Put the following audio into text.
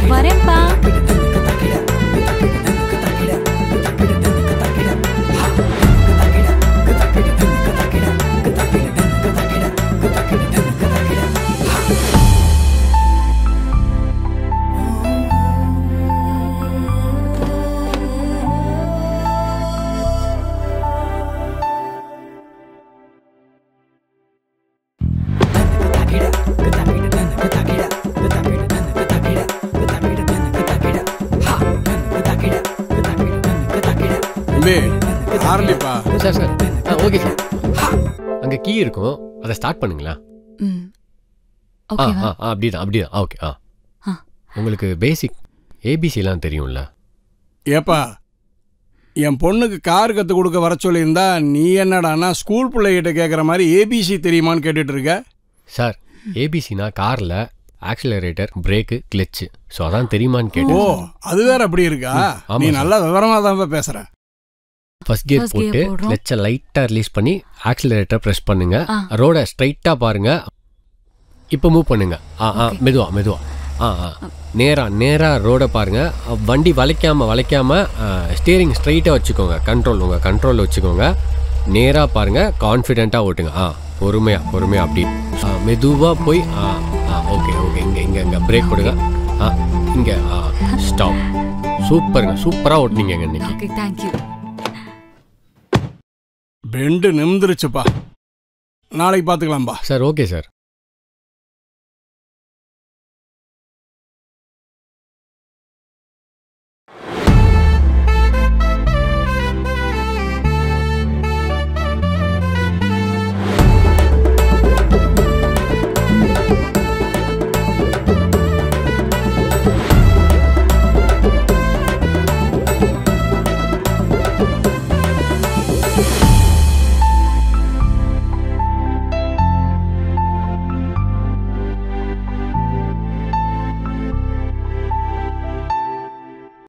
வரேன்ப்பா தம்பி ஆரம்பிப்பா சார் சார் ஆ ஓகே சார் அங்கே கீ இருக்கும் அதை ஸ்டார்ட் பண்ணுங்களா ம் ஆ ஓகேவா ஆ ஆ, அப்படிதான் அப்படிதான் ஓகே ஆ ஆ. உங்களுக்கு பேசிக் ஏபிசிலாம் தெரியும்ல ஏப்பா என் பொண்ணுக்கு கார் கற்றுக் கொடுக்க வர சொல்லியிருந்தா நீ என்னடான்னா ஸ்கூல் பிள்ளைகிட்ட கேட்குற மாதிரி ஏபிசி தெரியுமான்னு கேட்டுட்டு இருக்க சார் ஏபிசினா காரில் ஆக்சிலரேட்டர் பிரேக்கு கிளச்சு ஸோ அதான் தெரியுமான்னு ஓ கேட்டேன் அது வேற அப்படி இருக்கா ஆமா நீ சார். நல்லா விவரமா தான் பேசுற ஃபர்ஸ்ட் கியர் First gear போட்டு போடுறோம். கிளச்சை லைட்டாக ரிலீஸ் பண்ணி ஆக்சிலரேட்டர் ப்ரெஸ் பண்ணுங்க ஆ. ரோடை ஸ்ட்ரைட்டாக பாருங்க இப்போ மூவ் பண்ணுங்க ஆ ஆ Okay. மெதுவா மெதுவா ஆ ஆ நேரா நேரா ரோடை பாருங்க அ, வண்டி வளைக்காம வளைக்காம ஸ்டியரிங் ஸ்ட்ரைட்டாக வச்சுக்கோங்க கண்ட்ரோல் உங்கள் கண்ட்ரோலில் வச்சுக்கோங்க நேராக பாருங்க கான்ஃபிடென்ட்டாக ஓட்டுங்க ஆ பொறுமையா பொறுமையா அப்படி ஆ, மெதுவா போய் ஆ ஆ ஓகே ஓகே இங்கே இங்கே இங்கே பிரேக் கொடுங்க ஆ இங்கே ஆ ஸ்டாப் சூப்பருங்க சூப்பராக ஓட்டுனீங்க இன்னைக்கு ஓகே தேங்க்யூ பெண்டு நிமிந்துருச்சுப்பா நாளைக்கு பார்த்துக்கலாம்பா சார் ஓகே சார்